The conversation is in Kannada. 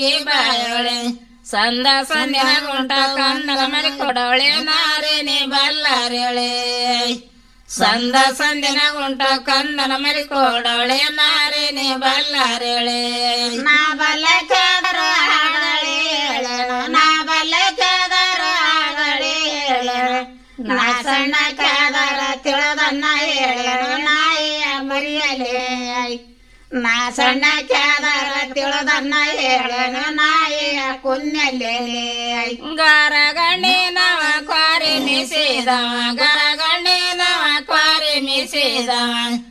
ಬಾಯೋಳೆ ಸಂದ ಸಂದಿನ ಗುಂಟ ಕನ್ನಡ ಮರಿ ಕೊಡವಳೆ ನಾರೇನೆ ಬಲ್ಲಾರೇಳೆ ಸಂದ ಸಂದಿನ ಗುಂಟ ಕನ್ನಡ ಮರಿ ಕೊಡವಳೆ ನಾರೇನೆ ಬಲ್ಲಾರೇಳೆ ನಾ ಬಲ್ಲ ಕೇದರ ಆಗಳಿ ಹೇಳೇನು ನಾ ಬಲ್ಲ ಕೇದರ ಆಗಳಿ ಹೇಳೇನು ನಾ ಸಣ್ಣ ಕೇದರ ತಿಳಿದನ್ನ ಹೇಳೇನು ನಾಯಿಯ ಮರಿಯಲೇ ನಾ ಸಣ್ಣ ಕೇದರ ತಿಳಿದನ್ನ ಹೇಳೇನು ನಾಯಿಯ ಕುನ್ಯಲೇ ಗರಗಣ್ಣಿನವ ಕ್ವಾರಿ ಮಿಸಿದವ ಗರಗಣ್ಣಿನವ ಕ್ವಾರಿ ಮಿಸಿದವ